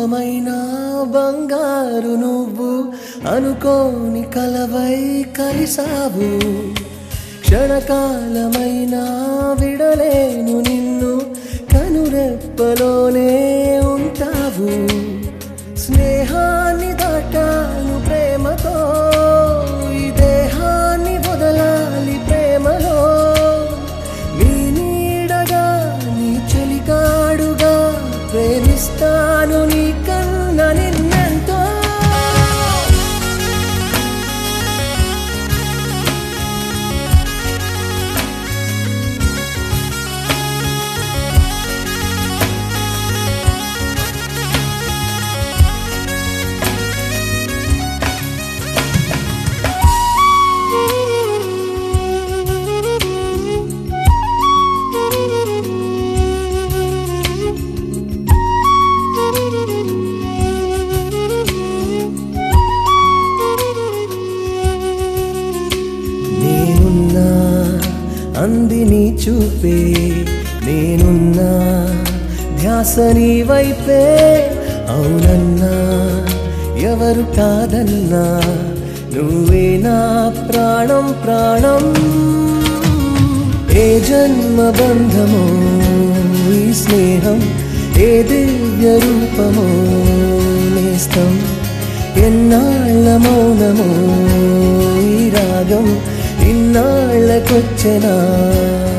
రూపమైన బంగారు నువ్వు అనుకోని కలవై కలిసావు క్షణకాలమైన విడలేను నిన్ను కనురెప్పలోనే ఉంటావు స్నేహాన్ని దాటాను ప్రేమతో ఈ దేహాన్ని వదలాలి ప్రేమలో నీ నీడగా నీ చెలికాడుగా ప్రేమిస్తాను నీ కన్న నిన్నెంతో నేనున్నా అంది నీ చూపే నేనున్నా ధ్యాస నీ వైపే అవునన్నా ఎవరు కాదన్నా నువ్వే నా ప్రాణం ప్రాణం ఏ జన్మ బంధమో ఈ స్నేహం ఏ దివ్య రూపమో నేస్తం ఎన్నాళ్ళ మౌనమో ఈ రాగం ఇన్నాళ్ళకొచ్చెనా